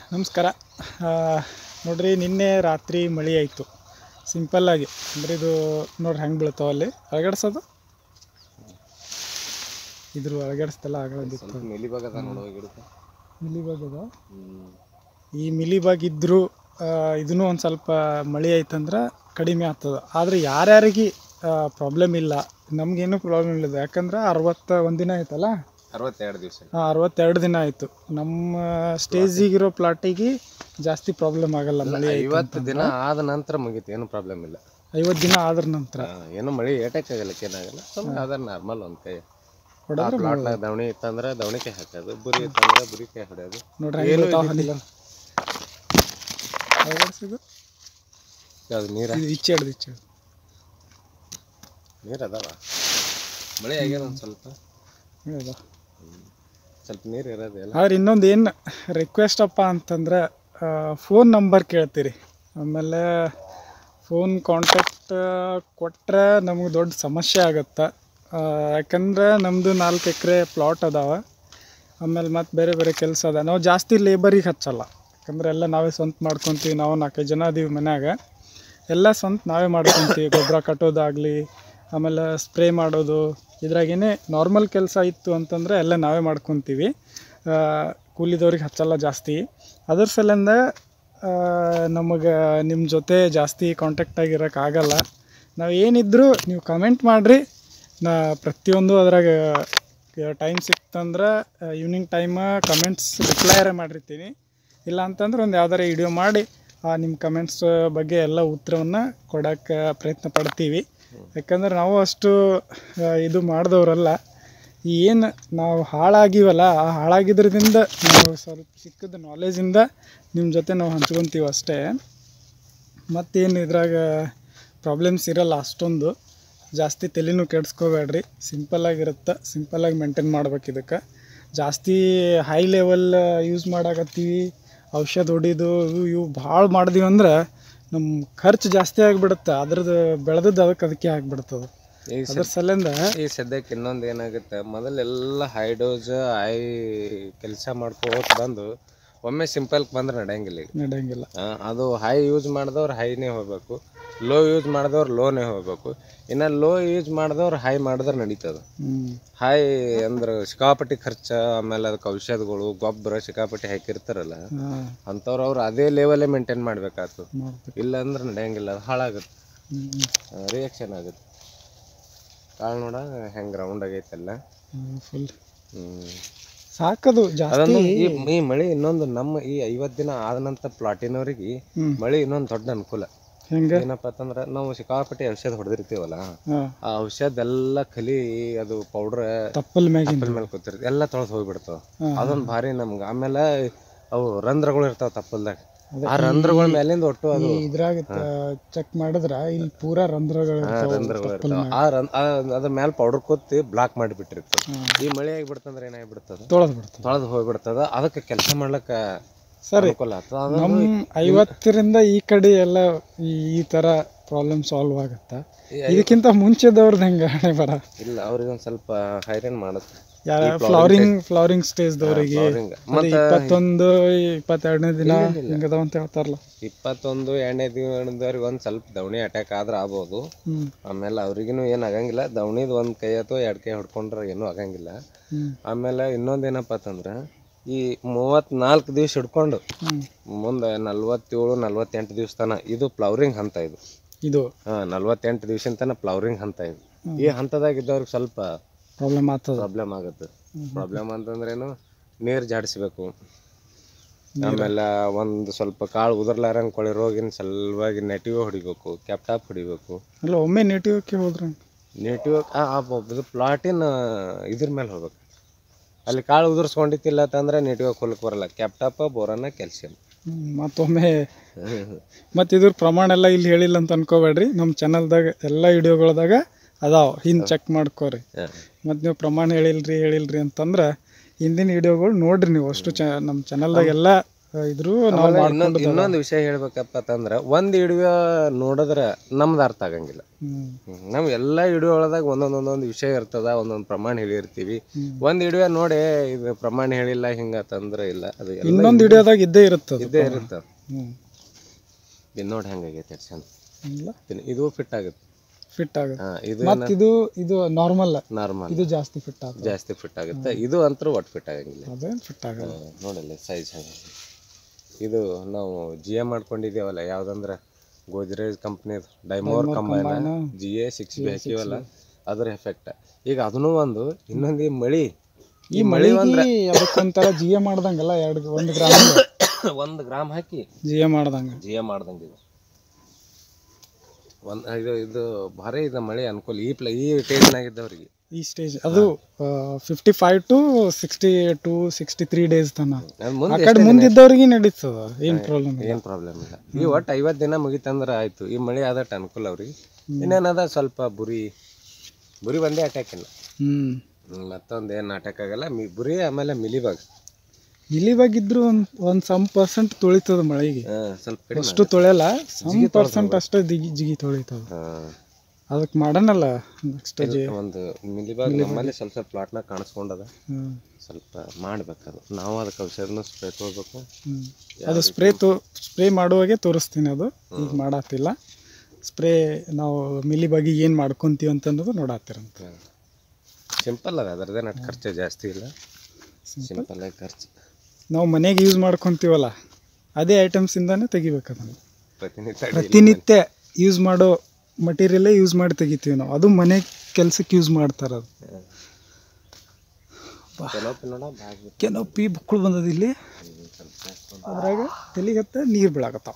ನಮಸ್ಕಾರ ಆ, ನೋಡ್ರಿ ನಿನ್ನೆ ರಾತ್ರಿ ಮಳೆ ಆಯಿತು ಸಿಂಪಲ್ಲಾಗಿ ಅಂದ್ರೆ ಇದು ನೋಡ್ರಿ ಹೆಂಗೆ ಬೀಳ್ತಾವ ಅಲ್ಲಿ ಅಳಗಡ್ಸೋದು ಇದ್ರ ಅಳಗಡಿಸ್ತಲ್ಲ ಆಗದಿತ್ತು ಮಿಲಿಬಾಗ್ ಅದ ನೋಡುವ ಗಿಡಕ್ಕೆ ಮಿಲಿಬಾಗ್ ಅದ ಈ ಮಿಲಿಬಾಗ್ ಇದ್ದರೂ ಇದನ್ನು ಒಂದು ಸ್ವಲ್ಪ ಮಳೆ ಆಯ್ತಂದ್ರೆ ಕಡಿಮೆ ಆಗ್ತದ ಆದರೆ ಯಾರ್ಯಾರಿಗೆ ಪ್ರಾಬ್ಲಮ್ ಇಲ್ಲ ನಮಗೇನು ಪ್ರಾಬ್ಲಮ್ ಇಲ್ಲ ಯಾಕಂದ್ರೆ ಅರವತ್ತ ಒಂದು ದಿನ ಆಯ್ತಲ್ಲ ಅರವತ್ತೆರಡು ದಿವಸ ಆ, ಅರವತ್ತೆರಡು ದಿನ ಆಯಿತು ನಮ್ಮ ಸ್ಟೇಜಿಗಿರೋ ಪ್ಲಾಟಿಗೆ ಜಾಸ್ತಿ ಪ್ರಾಬ್ಲಮ್ ಆಗಲ್ಲ ಮಳೆ ಆಯ್ತು ಐವತ್ತು ದಿನ ಆದ ನಂತರ ಮುಗೀತು ಏನು ಪ್ರಾಬ್ಲಮ್ ಇಲ್ಲ ಐವತ್ತು ದಿನ ಆದ್ರ ನಂತರ ಆ, ಏನು ಮಳೆ ಏಟಕ್ಕೆ ಆಗಲ್ಲ ಏನಾಗಲ್ಲ ಸುಮ್ಮನೆ ಅದ ನಾರ್ಮಲ್ ಒಂದು ಕೈ ಹೊಡೆದ್ರೆ ಪ್ಲಾಟ್ನಾಗ ದವಣಿ ಇತ್ತಂದ್ರೆ ದವಣಿಕಾಯಿ ಹಾಕೋದು ಬುರಿ ಇತ್ತಂದ್ರೆ ಬುರಿಕಾಯಿ ಹೊಡೆಯೋದು ನೋಡ್ರಿ ಹೆಂಗ್ ಬೀಳ್ತಾವ್ ಹನಿ. ಅಳಗಡ್ಸಿದ್ದು? ಯಾವ್ದು ನೀರ ಇದು ಈಚೆ ಹಿಡ್ದು ಈಚೆ ಹಿಡ್ದು. ನೀರು ಅದಾವ ಮಳೆ ಆಗ್ಯದ ಒಂದು ಸ್ವಲ್ಪ ಹೌದಾ? ಸ್ವಲ್ಪ ನೀರು ಇರೋದು ಎಲ್ಲ ಆದ್ರೆ ಇನ್ನೊಂದು ಏನು ರಿಕ್ವೆಸ್ಟ್ ಅಪ್ಪ ಅಂತಂದ್ರೆ ಫೋನ್ ನಂಬರ್ ಕೇಳ್ತೀರಿ ಆಮೇಲೆ ಫೋನ್ ಕಾಂಟ್ಯಾಕ್ಟ್ ಕೊಟ್ಟರೆ ನಮಗೆ ದೊಡ್ಡ ಸಮಸ್ಯೆ ಆಗುತ್ತೆ ಯಾಕಂದ್ರೆ ನಮ್ಮದು ನಾಲ್ಕು ಎಕರೆ ಪ್ಲಾಟ್ ಅದಾವ ಆಮೇಲೆ ಮತ್ತು ಬೇರೆ ಬೇರೆ ಕೆಲಸ ಅದ ನಾವು ಜಾಸ್ತಿ ಲೇಬರಿಗೆ ಹಚ್ಚಲ್ಲ ಯಾಕಂದ್ರೆ ಎಲ್ಲ ನಾವೇ ಸ್ವಂತ ಮಾಡ್ಕೊತೀವಿ ನಾವು ನಾಲ್ಕೈದು ಜನ ಅದೀವಿ ಮನ್ಯಾಗ ಎಲ್ಲ ಸ್ವಂತ ನಾವೇ ಮಾಡ್ಕೊತೀವಿ ಗೊಬ್ಬರ ಕಟ್ಟೋದಾಗಲಿ ಆಮೇಲೆ ಸ್ಪ್ರೇ ಮಾಡೋದು ಇದ್ರಾಗೇನೆ ನಾರ್ಮಲ್ ಕೆಲಸ ಇತ್ತು ಅಂತಂದರೆ ಎಲ್ಲ ನಾವೇ ಮಾಡ್ಕೊತೀವಿ ಕೂಲಿದವ್ರಿಗೆ ಹಚ್ಚಲ್ಲ ಜಾಸ್ತಿ ಅದ್ರ ಸಲಿಂದ ನಮಗೆ ನಿಮ್ಮ ಜೊತೆ ಜಾಸ್ತಿ ಕಾಂಟ್ಯಾಕ್ಟ್ ಆಗಿರೋಕ್ಕಾಗಲ್ಲ ನಾವು ಏನಿದ್ರೂ ನೀವು ಕಮೆಂಟ್ ಮಾಡಿರಿ ನಾ ಪ್ರತಿಯೊಂದು ಅದ್ರಾಗ ಟೈಮ್ ಸಿಕ್ತಂದ್ರೆ ಈವ್ನಿಂಗ್ ಟೈಮ ಕಮೆಂಟ್ಸ್ ರಿಪ್ಲೈರೇ ಮಾಡಿರ್ತೀನಿ ಇಲ್ಲ ಅಂತಂದ್ರೆ ಒಂದು ಯಾವ್ದಾರ ವಿಡಿಯೋ ಮಾಡಿ ಆ ನಿಮ್ಮ ಕಮೆಂಟ್ಸ್ ಬಗ್ಗೆ ಎಲ್ಲ ಉತ್ತರವನ್ನು ಕೊಡೋಕ್ಕೆ ಪ್ರಯತ್ನ ಪಡ್ತೀವಿ ಯಾಕಂದ್ರೆ ನಾವು ಅಷ್ಟು ಆ, ಇದು ಮಾಡಿದವರಲ್ಲ ಏನು ನಾವು ಹಾಳಾಗಿವಲ್ಲ ಆ ಹಾಳಾಗಿದ್ರದಿಂದ ನಾವು ಸ್ವಲ್ಪ ಸಿಕ್ಕಿದ ನಾಲೆಜಿಂದ ನಿಮ್ಮ ಜೊತೆ ನಾವು ಹಂಚ್ಕೊತೀವಿ ಅಷ್ಟೇ ಮತ್ತೇನು ಇದ್ರಾಗ ಪ್ರಾಬ್ಲಮ್ಸ್ ಇರಲ್ಲ ಅಷ್ಟೊಂದು ಜಾಸ್ತಿ ತಲೆನೂ ಕೆಡಿಸ್ಕೋಬೇಡ್ರಿ ಸಿಂಪಲ್ಲಾಗಿರುತ್ತೆ ಸಿಂಪಲ್ಲಾಗಿ ಮೇಂಟೈನ್ ಮಾಡ್ಬೇಕು ಇದಕ್ಕೆ ಜಾಸ್ತಿ ಹೈ ಲೆವೆಲ್ ಯೂಸ್ ಮಾಡಾಕತ್ತೀವಿ ಔಷಧ ಹೊಡಿದು ಇವು ಇವು ಭಾಳ ಮಾಡಿದೀವಿ ಅಂದ್ರೆ ನಮ್ಮ ಖರ್ಚು ಜಾಸ್ತಿ ಆಗಿಬಿಡುತ್ತೆ ಅದ್ರದ್ದು ಬೆಳೆದದ್ದು ಅದಕ್ಕೆ ಅದಕ್ಕೆ ಆಗಿಬಿಡ್ತದೆ ಈ ಅದ್ರ ಸಲಿಂದ ಈ ಸದ್ಯಕ್ಕೆ ಇನ್ನೊಂದು ಏನಾಗುತ್ತೆ ಮೊದಲೆಲ್ಲ ಹೈ ಡೋಸ್ ಹೈ ಕೆಲಸ ಮಾಡ್ಕೋತ ಬಂದು ಒಮ್ಮೆ ಸಿಂಪಲ್ಗೆ ಬಂದ್ರೆ ನಡೆಯಂಗಿಲ್ಲ ಈಗ ನಡೆಯಂಗಿಲ್ಲ ಆ, ಅದು ಹೈ ಯೂಸ್ ಮಾಡಿದವ್ರು ಹೈನೇ ಹೋಗ್ಬೇಕು ಲೋ ಯೂಸ್ ಮಾಡಿದವ್ರು ಲೋನೇ ಹೋಗ್ಬೇಕು ಇನ್ನು ಲೋ ಯೂಸ್ ಮಾಡಿದವ್ರು ಹೈ ಮಾಡಿದ್ರೆ ನಡೀತದೆ ಹ್ಞೂ ಹೈ ಅಂದ್ರೆ ಸಿಕ್ಕಾಪಟ್ಟಿ ಖರ್ಚು ಆಮೇಲೆ ಅದಕ್ಕೆ ಔಷಧಗಳು ಗೊಬ್ಬರ ಸಿಕ್ಕಾಪಟ್ಟಿ ಹಾಕಿರ್ತಾರಲ್ಲ ಹಾಂ ಅಂಥವ್ರು ಅವ್ರು ಅದೇ ಲೆವೆಲೇ ಮೇಂಟೈನ್ ಮಾಡ್ಬೇಕಾಗ್ತದೆ ಮಾಡ್ಬೇಕು ಇಲ್ಲ ಅಂದ್ರೆ ನಡೆಯಂಗಿಲ್ಲ ಅದು ಹಾಳಾಗುತ್ತೆ ಹ್ಞೂ ರಿಯಾಕ್ಷನ್ ಆಗುತ್ತೆ ಕಾಳು ನೋಡ ಹೆಂಗೆ ರೌಂಡ್ ಆಗೈತಲ್ಲ ಫುಲ್ ಹ್ಮ್ ಸಾಕದು ಜಾಸ್ತಿ ಅದೊಂದು ಈ ಈ ಮಳೆ ಇನ್ನೊಂದು ನಮ್ಮ ಈ ಐವತ್ತು ದಿನ ಆದ ನಂತರ ಪ್ಲಾಟಿನವ್ರಿಗೆ ಹ್ಮ್. ಮಳೆ ಇನ್ನೊಂದು ದೊಡ್ಡ ಅನುಕೂಲ ಹೆಂಗೆ ಏನಪ್ಪ ಅಂತಂದ್ರೆ ನಾವು ಸಿಕ್ಕಾಪಟ್ಟಿ ಔಷಧ ಹೊಡೆದಿರ್ತೀವಲ್ಲ ಹಾಂ ಆ ಔಷಧ ಎಲ್ಲ ಕಲಿ ಅದು ಪೌಡ್ರ್ ತಪ್ಪಲ್ ಮ್ಯಾಗಿನ ಮೇಲೆ ಕೂತಿರ್ತಿ ಎಲ್ಲ ತೊಳೆದು ಹೋಗ್ಬಿಡ್ತಾವ ಹಾ, ಅದೊಂದು ಭಾರಿ ನಮ್ಗೆ ಆಮೇಲೆ ಅವು ರಂಧ್ರಗಳು ಇರ್ತಾವ ತಪ್ಪಲ್ದಾಗ ಆ ರಂಧ್ರಗಳ ಮೇಲಿಂದ ಒಟ್ಟು ಅದು ಈ ಇದ್ರಾಗ ಚೆಕ್ ಮಾಡಿದ್ರ ಇಲ್ಲಿ ಪೂರಾ ರಂಧ್ರಗಳು ಇರ್ತಾವ ರಂಧ್ರಗಳು ಇರ್ತಾವ ಆ ರನ್ ಆ ಅದ್ರ ಮೇಲೆ ಪೌಡರ್ ಕೊತ್ತಿ ಬ್ಲಾಕ್ ಮಾಡಿಬಿಟ್ಟಿರ್ತಾವ ಈ ಮಳೆ ಆಗಿಬಿಡ್ತಂದ್ರೆ ಏನಾಗ್ಬಿಡ್ತದ ತೊಳೆದ್ ಬಿಡ್ತದೆ ತೊಳೆದು ಹೋಗ್ಬಿಡ್ತದ ಅದಕ್ಕೆ ಕೆಲಸ ಮಾಡ್ಲಕ್ಕ ಸರಿ ಅನುಕೂಲ ಆಗ್ತದ ಅದು ನಮ್ ಐವತ್ತರಿಂದ ಈ ಕಡೆ ಎಲ್ಲ ಈ ಈ ತರ ಪ್ರಾಬ್ಲಮ್ ಸಾಲ್ವ್ ಆಗತ್ತ ಇದಕ್ಕಿಂತ ಮುಂಚೆದವ್ರದ್ದು ಹೆಂಗ ಹಣೆ ಬರ ಇಲ್ಲ ಅವ್ರಿಗೆ ಒಂದ್ ಸ್ವಲ್ಪ ಹೈರಾಣ್ ಮಾಡುತ್ತೆ ಯಾರ ಫ್ಲವರಿಂಗ್ ಫ್ಲವರಿಂಗ್ ಸ್ಟೇಜ್ದವ್ರಿಗೆ flowering. ಮತ್ತೆ ಇಪ್ಪತ್ತೊಂದು ಇಪ್ಪತ್ತೆರಡನೇ ದಿನ ಹಿಂಗದಾವ ಅಂತ ಹೇಳ್ತಾರಲ್ಲ ಇಪ್ಪತ್ತೊಂದು ಎರಡನೇ ದಿನದವ್ರಿಗೆ ಒಂದ್ ಸ್ವಲ್ಪ ದವಣಿ ಅಟ್ಯಾಕ್ ಆದ್ರೆ ಆಗ್ಬೋದು ಹ್ಮ್ ಆಮೇಲೆ ಅವ್ರಿಗೂ ಏನು ಆಗಂಗಿಲ್ಲ ದವಣಿದ್ ಒಂದ್ ಕೈ ಅಥವಾ ಎರಡು ಕೈ ಹೊಡ್ಕೊಂಡ್ರೆ ಏನೂ ಆಗಂಗಿಲ್ಲ ಹ್ಮ್ ಆಮೇಲೆ ಇನ್ನೊಂದು ಏನಪ್ಪ ಅಂತಂದ್ರೆ ಈ ಮೂವತ್ನಾಲ್ಕು ದಿವ್ಸ ಹಿಡ್ಕೊಂಡು ಹ್ಮ್ ಮುಂದೆ ನಲ್ವತ್ತೇಳು ನಲ್ವತ್ತೆಂಟು ದಿವ್ಸ ತನ ಇದು ಫ್ಲವರಿಂಗ್ ಹಂತ ಇದು ಇದು ಹಾಂ ನಲ್ವತ್ತೆಂಟು ದಿವ್ಸ ತನ ಫ್ಲವರಿಂಗ್ ಹಂತ ಇದು ಈ ಹಂತದಾಗ ಇದ್ದವ್ರಿಗೆ ಸ್ವಲ್ಪ ಪ್ರಾಬ್ಲಮ್ ಆಗ್ತದ ಪ್ರಾಬ್ಲಮ್ ಆಗುತ್ತೆ ಪ್ರಾಬ್ಲಮ್ ಅಂತಂದ್ರೇನು ನೀರು ಜಾಡಿಸ್ಬೇಕು ಆಮೇಲೆ ಒಂದು ಸ್ವಲ್ಪ ಕಾಳು ಉದುರ್ಲಾರಂಗೆ ಕೊಳೆ ರೋಗಿನ ಸಲುವಾಗಿ ನೆಟಿವ್ ಹೊಡಿಬೇಕು ಕ್ಯಾಪ್ಟಾಪ್ ಹೊಡಿಬೇಕು ಅಲ್ಲ ಒಮ್ಮೆ ನೇಟಿವ್ಗೆ ಹೋದ್ರ ನೆಟಿವ್ ಇದು ಪ್ಲಾಟಿನ ಇದ್ರ ಮೇಲೆ ಹೋಗ್ಬೇಕು ಅಲ್ಲಿ ಕಾಳು ಉದುರ್ಸ್ಕೊಂಡಿತ್ತಿಲ್ಲ ಅಂತಂದ್ರೆ ನೆಟಿವ್ ಹೊಲಕ್ಕೆ ಬರಲ್ಲ ಕ್ಯಾಪ್ಟಾಪ ಬೋರನ ಕ್ಯಾಲ್ಸಿಯಂ ಮತ್ತೊಮ್ಮೆ ಮತ್ತು ಇದ್ರ ಪ್ರಮಾಣ ಎಲ್ಲ ಇಲ್ಲಿ ಹೇಳಿಲ್ಲ ಅಂತ ಅನ್ಕೋಬೇಡ್ರಿ ನಮ್ಮ ಚಾನಲ್ದಾಗ ಎಲ್ಲ ವಿಡಿಯೋಗಳದಾಗ ಅದಾವ ಹಿಂದೆ ಚೆಕ್ ಮಾಡ್ಕೋರಿ ಮತ್ತು ನೀವು ಪ್ರಮಾಣ ಹೇಳಿಲ್ರಿ ಹೇಳಿಲ್ರಿ ಅಂತಂದ್ರೆ ಹಿಂದಿನ ವಿಡಿಯೋಗಳು ನೋಡ್ರಿ ನೀವು ಅಷ್ಟು ಚ ನಮ್ಮ ಚಾನಲ್ದಾಗ ಎಲ್ಲ ಇದ್ರು ನಾವು ಆಮೇಲೆ ಮಾಡ್ಕೊಂಡು ಇನ್ನೊಂದು ಇನ್ನೊಂದು ವಿಷಯ ಹೇಳ್ಬೇಕಪ್ಪ ಅಂತಂದ್ರೆ ಒಂದ್ ವಿಡಿಯೋ ನೋಡಿದ್ರೆ ನಮ್ದು ಅರ್ಥ ಆಗಂಗಿಲ್ಲ ಹ್ಮ್. ಹ್ಮ್. ನಮ್ ಎಲ್ಲಾ ವಿಡಿಯೋ ಒಳದಾಗ ಒಂದೊಂದ್ ಒಂದೊಂದು ವಿಷಯ ಇರ್ತದ ಒಂದೊಂದ್ ಪ್ರಮಾಣ ಹೇಳಿರ್ತೀವಿ ಹ್ಮ್. ಒಂದ್ ವಿಡಿಯೋ ನೋಡಿ ಇದು ಪ್ರಮಾಣ ಹೇಳಿಲ್ಲ ಹಿಂಗ ತಂದ್ರೆ ಇಲ್ಲ ಅದು ಎಲ್ಲ ಇನ್ನೊಂದು ವಿಡಿಯೋದಾಗ ಇದ್ದೇ ಇರುತ್ತದು ಇದ್ದೇ ಇರುತ್ತ ಹ್ಮ್ ಇದು ನೋಡಿ ಹೆಂಗಾಗೈತೆ ಚಂದ ಇಲ್ಲ ಇನ್ನು ಇದು ಫಿಟ್ ಆಗುತ್ತೆ ಫಿಟ್ ಆಗುತ್ತೆ ಹಾ ಇದು ಮತ್ ಇದು ಇದು ನಾರ್ಮಲ್ ನಾರ್ಮಲ್ ಇದು ಜಾಸ್ತಿ ಫಿಟ್ ಆಗುತ್ತೆ ಜಾಸ್ತಿ ಫಿಟ್ ಆಗುತ್ತೆ ಇದು ಅಂತೂ ಒಟ್ಟು ಫಿಟ್ ಆಗಂಗಿಲ್ಲ ಅದೇ ಫಿಟ್ ಆಗಲ್ಲ ಹಾ, ನೋಡಲ್ಲ ಸೈಜ್ ಇದು ನಾವು ಜಿ ಎ ಮಾಡ್ಕೊಂಡಿದ್ದೀವಲ್ಲ ಯಾವ್ದಂದ್ರೆ ಗೋದ್ರೇಜ್ ಕಂಪ್ನಿ ಡೈಮೋರ್ combine G A six B ಹಾಕಿವಲ್ಲ ಅದ್ರ ಎಫೆಕ್ಟ್ ಈಗ ಅದನ್ನು ಒಂದು ಇನ್ನೊಂದು ಈ ಮಳಿ ಈ ಮಳಿಗೆ ಅದಕ್ಕೊಂಥರ ಜಿ ಎ ಮಾಡ್ದಂಗಲ್ಲ ಎರಡು ಒಂದು ಗ್ರಾಮ್ ಒಂದು ಗ್ರಾಮ್ ಹಾಕಿ ಜಿ ಎ ಮಾಡ್ದಂಗ ಜಿ ಎ ಮಾಡ್ದಂಗೆ ಇದು ಒಂದು ಇದು ಇದು ಭಾರಿ ಇದು ಮಳೆ ಅನುಕೂಲ ಈ ಪ್ಲ ಈ ಟೇಜ್ನಾಗಿದ್ದವ್ರಿಗೆ ಈ ಸ್ಟೇಜ್ ಅದು fifty five to sixty to sixty three days ತನ ಅದು ಆ ಮುಂದೆ ಕಡೆ ಮುಂದಿದ್ದವ್ರಿಗೆ ನಡೀತದ ಏನ್ ಪ್ರಾಬ್ಲಮ್ ಇಲ್ಲ ಏನು ಪ್ರಾಬ್ಲಮ್ ಇಲ್ಲ ಈ ಒಟ್ಟು ಐವತ್ತು ದಿನ ಮುಗಿತಂದ್ರೆ ಆಯ್ತು ಈ ಮಳೆ ಆದಟ್ಟು ಅನುಕೂಲ ಅವ್ರಿಗೆ ಇನ್ನೇನದ ಸ್ವಲ್ಪ ಬುರಿ ಬುರಿ ಒಂದೇ ಅಟ್ಯಾಕ್ ಇಲ್ಲ ಹ್ಮ್ ಮತ್ತೊಂದು ಏನು ಅಟ್ಯಾಕ್ ಆಗಲ್ಲ ಮಿ ಬುರಿ ಆಮೇಲೆ ಮಿಲಿಬಾಗ್ ಇಲ್ಲಿವಾಗಿದ್ರು ಒಂದ್ ಒಂದ್ ಸಮ್ ಪರ್ಸೆಂಟ್ ತೊಳಿತದ ಮಳೆಗೆ ಹಾಂ ಸ್ವಲ್ಪ ಕಡಿಮೆ ಅಷ್ಟು ತೊಳೆಯಲ್ಲ ಸಮ್ ಪರ್ಸೆಂಟ್ ಅಷ್ಟೇ ದಿಗಿ ಜಿಗಿ ತೊಳಿತದ ಹಾಂ ಅದಕ್ಕೆ ಮಾಡೋಣಲ್ಲ ನೆಕ್ಸ್ಟ್ ಜಿ ಒಂದು ಮಿಲಿಬಾಗ್ ನಮ್ಮಲ್ಲಿ ಸ್ವಲ್ಪ ಸ್ವಲ್ಪ ಪ್ಲಾಟ್ನಾಗ ಕಾಣಿಸ್ಕೊಂಡದ ಹ್ಮ್ ಸ್ವಲ್ಪ ಮಾಡ್ಬೇಕದು ನಾವು ಅದಕ್ಕೆ ಔಷಧನ ಸ್ಪ್ರೇ ತೊಗೋಬೇಕು ಹ್ಮ್. ಅದು ಸ್ಪ್ರೇ ತೋ ಸ್ಪ್ರೇ ಮಾಡುವಾಗೆ ತೋರಿಸ್ತೀನಿ ಅದು ಈಗ ಮಾಡತ್ತಿಲ್ಲ ಸ್ಪ್ರೇ ನಾವು ಮಿಲಿ ಬಗ್ಗೆ ಏನು ಮಾಡ್ಕೊಂತೀವಿ ಅಂತನ್ನೋದು ನೋಡತ್ತಿರಂತ ಸಿಂಪಲ್ ಅದ ಅದರದ್ದೇನು ಅಷ್ಟು ಖರ್ಚು ಜಾಸ್ತಿ ಇಲ್ಲ ಸಿಂಪಲ್ ಆಗಿ ಖರ್ಚು ನಾವು ಮನೆಗೆ ಯೂಸ್ ಮಾಡ್ಕೊಂತೀವಲ್ಲ ಅದೇ ಐಟಮ್ಸಿಂದಾನೇ ತೆಗಿಬೇಕು ಅದನ್ನು ಪ್ರತಿನಿತ್ಯ daily ಪ್ರತಿನಿತ್ಯ ಯೂಸ್ ಮಾಡೋ ಮಟೀರಿಯಲ್ಲೇ ಯೂಸ್ ಮಾಡಿ ತೆಗಿತೀವಿ ನಾವು ಅದು ಮನೆ ಕೆಲ್ಸಕ್ಕೆ ಯೂಸ್ ಮಾಡ್ತಾರೆ ಅದು ಕೆಲವೊಬ್ಬ ನೋಡ ಬ್ಯಾಗ್ ಕೆಲವು ಪಿ ಬುಕ್ಕಳು ಬಂದದ ಇಲ್ಲಿ ಅದ್ರಾಗ ತಲೆಗತ್ತ ನೀರು ಬೀಳಾಕತ್ತಾವ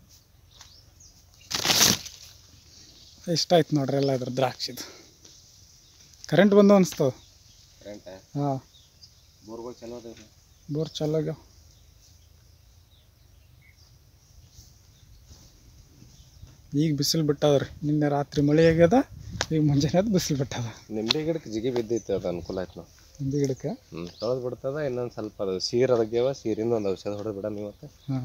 ಎಷ್ಟಾಯ್ತು ನೋಡ್ರಿ ಎಲ್ಲ ಅದ್ರ ದ್ರಾಕ್ಷಿದು ಕರೆಂಟ್ ಬಂದು ಅನಿಸ್ತವ ಕರೆಂಟ್ ಹಾಂ ಬೋರ್ಗಳು ಚಲೋ ಅದಾವ್ರಿ ಬೋರ್ ಚಲೋ ಆಗ್ಯಾವ ಈಗ ಬಿಸಿಲು ಬಿಟ್ಟದ್ರಿ ನಿನ್ನೆ ರಾತ್ರಿ ಮಳೆ ಆಗ್ಯದ ಈಗ ಮುಂಜಾನೆ ಅದು ಬಿಸಿಲು ಬಿಟ್ಟದ ನಿಂಬೆ ಗಿಡಕ್ಕೆ ಜಿಗಿ ಬಿದ್ದಿತ್ತು ಅದು ಅನುಕೂಲ ಆಯ್ತು ನಾವು ಹಿಂದಿ ಗಿಡಕ್ಕೆ ಹ್ಞೂ ತೊಳೆದು ಬಿಡ್ತದ ಇನ್ನೊಂದು ಸ್ವಲ್ಪ ಅದು ಸೀರ್ ಅದಗ್ಯವ ಸೀರಿಂದ ಒಂದು ಔಷಧ ಹೊಡೆದು ಬಿಡಮ್ ಇವತ್ತು ಹಾಂ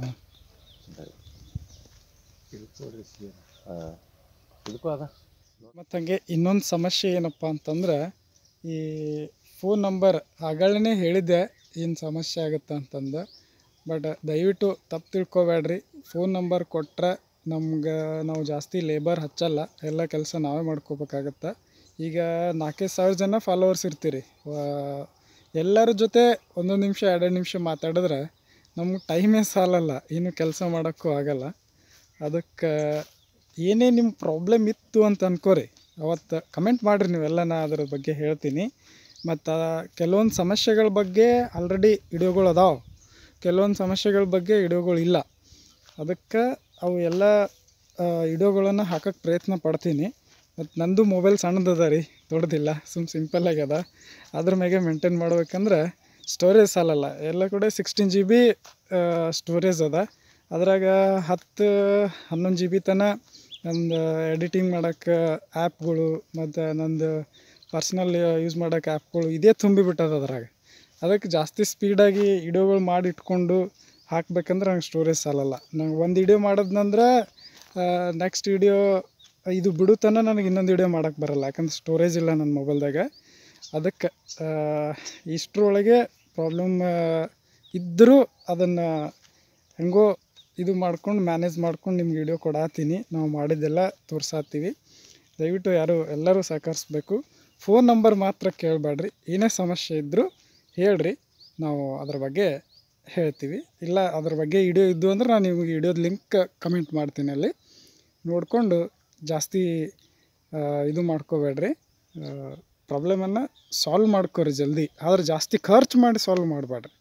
ಹಾಂ ಇದಕ್ಕೂ ಅದ ಮತ್ತು ಹಂಗೆ ಇನ್ನೊಂದು ಸಮಸ್ಯೆ ಏನಪ್ಪ ಅಂತಂದ್ರೆ ಈ ಫೋನ್ ನಂಬರ್ ಆಗಳೇ ಹೇಳಿದ್ದೆ ಏನು ಸಮಸ್ಯೆ ಆಗುತ್ತೆ ಅಂತಂದು ಬಟ್ ದಯವಿಟ್ಟು ತಪ್ಪು ತಿಳ್ಕೊಬೇಡ್ರಿ ಫೋನ್ ನಂಬರ್ ಕೊಟ್ಟರೆ ನಮ್ಗೆ ನಾವು ಜಾಸ್ತಿ ಲೇಬರ್ ಹಚ್ಚಲ್ಲ ಎಲ್ಲ ಕೆಲಸ ನಾವೇ ಮಾಡ್ಕೋಬೇಕಾಗತ್ತೆ ಈಗ ನಾಲ್ಕೈದು ಸಾವಿರ ಜನ ಫಾಲೋವರ್ಸ್ ಇರ್ತೀರಿ ವಾ- ಎಲ್ಲರ ಜೊತೆ ಒಂದೊಂದು ನಿಮಿಷ ಎರಡೆರಡು ನಿಮಿಷ ಮಾತಾಡಿದ್ರೆ ನಮ್ಗೆ ಟೈಮೇ ಸಾಲಲ್ಲ ಏನು ಕೆಲಸ ಮಾಡೋಕ್ಕೂ ಆಗಲ್ಲ ಅದಕ್ಕೆ ಏನೇ ನಿಮ್ಮ ಪ್ರಾಬ್ಲಮ್ ಇತ್ತು ಅಂತ ಅನ್ಕೋರಿ ಅವತ್ತು ಕಮೆಂಟ್ ಮಾಡಿರಿ ನೀವೆಲ್ಲ ನಾ ಅದ್ರ ಬಗ್ಗೆ ಹೇಳ್ತೀನಿ ಮತ್ತು ಕೆಲವೊಂದು ಸಮಸ್ಯೆಗಳ ಬಗ್ಗೆ ಆಲ್ರೆಡಿ ವಿಡಿಯೋಗಳು ಅದಾವೆ ಕೆಲವೊಂದು ಸಮಸ್ಯೆಗಳ ಬಗ್ಗೆ ವಿಡಿಯೋಗಳು ಇಲ್ಲ ಅದಕ್ಕೆ ಅವು ಎಲ್ಲ ವಿಡಿಯೋಗಳನ್ನು ಹಾಕಕ್ಕೆ ಪ್ರಯತ್ನ ಪಡ್ತೀನಿ ಮತ್ತು ನಂದು ಮೊಬೈಲ್ ಸಣ್ಣದದ ರೀ ದೊಡ್ಡದಿಲ್ಲ ಸುಮ್ಮ ಸಿಂಪಲ್ ಆಗ್ಯದ ಅದ್ರ ಮ್ಯಾಗೆ ಮೇಂಟೈನ್ ಮಾಡ್ಬೇಕಂದ್ರೆ ಸ್ಟೋರೇಜ್ ಸಾಲಲ್ಲ ಎಲ್ಲ ಕೂಡ ಸಿಕ್ಸ್ಟೀನ್ ಜಿ ಬಿ ಸ್ಟೋರೇಜ್ ಅದ ಅದ್ರಾಗ ಹತ್ತು ಹನ್ನೊಂದು ಜಿ ಬಿ ತನ ನಂದು ಎಡಿಟಿಂಗ್ ಮಾಡೋಕ್ಕೆ ಆ್ಯಪ್ಗಳು ಮತ್ತು ನಂದು ಪರ್ಸ್ನಲ್ ಯೂಸ್ ಮಾಡೋಕ್ಕೆ ಆ್ಯಪ್ಗಳು ಇದೇ ತುಂಬಿಬಿಟ್ಟದ ಅದ್ರಾಗ ಅದಕ್ಕೆ ಜಾಸ್ತಿ ಸ್ಪೀಡಾಗಿ ವಿಡಿಯೋಗಳು ಮಾಡಿ ಇಟ್ಕೊಂಡು ಹಾಕ್ಬೇಕಂದ್ರೆ ನಂಗೆ ಸ್ಟೋರೇಜ್ ಸಾಲಲ್ಲ ನಂಗೆ ಒಂದು ವಿಡಿಯೋ ಮಾಡಿದ್ನಂದ್ರೆ ನೆಕ್ಸ್ಟ್ ವಿಡಿಯೋ ಇದು ಬಿಡುತನ ನನಗೆ ಇನ್ನೊಂದು ವಿಡಿಯೋ ಮಾಡೋಕ್ಕೆ ಬರಲ್ಲ ಯಾಕಂದ್ರೆ ಸ್ಟೋರೇಜ್ ಇಲ್ಲ ನನ್ನ ಮೊಬೈಲ್ದಾಗ ಅದಕ್ಕೆ ಇಷ್ಟರೊಳಗೆ ಪ್ರಾಬ್ಲಮ್ ಇದ್ದರೂ ಅದನ್ನು ಹೆಂಗೋ ಇದು ಮಾಡ್ಕೊಂಡು ಮ್ಯಾನೇಜ್ ಮಾಡ್ಕೊಂಡು ನಿಮ್ಗೆ ವಿಡಿಯೋ ಕೊಡಾತೀನಿ ನಾವು ಮಾಡಿದ್ದೆಲ್ಲ ತೋರ್ಸಾತೀವಿ ದಯವಿಟ್ಟು ಯಾರು ಎಲ್ಲರೂ ಸಹಕರಿಸ್ಬೇಕು ಫೋನ್ ನಂಬರ್ ಮಾತ್ರ ಕೇಳಬೇಡ್ರಿ ಏನೇ ಸಮಸ್ಯೆ ಇದ್ದರೂ ಹೇಳ್ರಿ ನಾವು ಅದ್ರ ಬಗ್ಗೆ ಹೇಳ್ತೀವಿ ಇಲ್ಲ ಅದ್ರ ಬಗ್ಗೆ ವಿಡಿಯೋ ಇದ್ದು ಅಂದ್ರೆ ನಾನು ನಿಮಗೆ ವಿಡಿಯೋದ ಲಿಂಕ್ ಕಮೆಂಟ್ ಮಾಡ್ತೀನಿ ಅಲ್ಲಿ ನೋಡಿಕೊಂಡು ಜಾಸ್ತಿ ಆ, ಇದು ಮಾಡ್ಕೋಬೇಡ್ರಿ ಪ್ರಾಬ್ಲಮನ್ನು ಸಾಲ್ವ್ ಮಾಡ್ಕೋರಿ ಜಲ್ದಿ ಆದ್ರೆ ಜಾಸ್ತಿ ಖರ್ಚು ಮಾಡಿ ಸಾಲ್ವ್ ಮಾಡಬೇಡ್ರಿ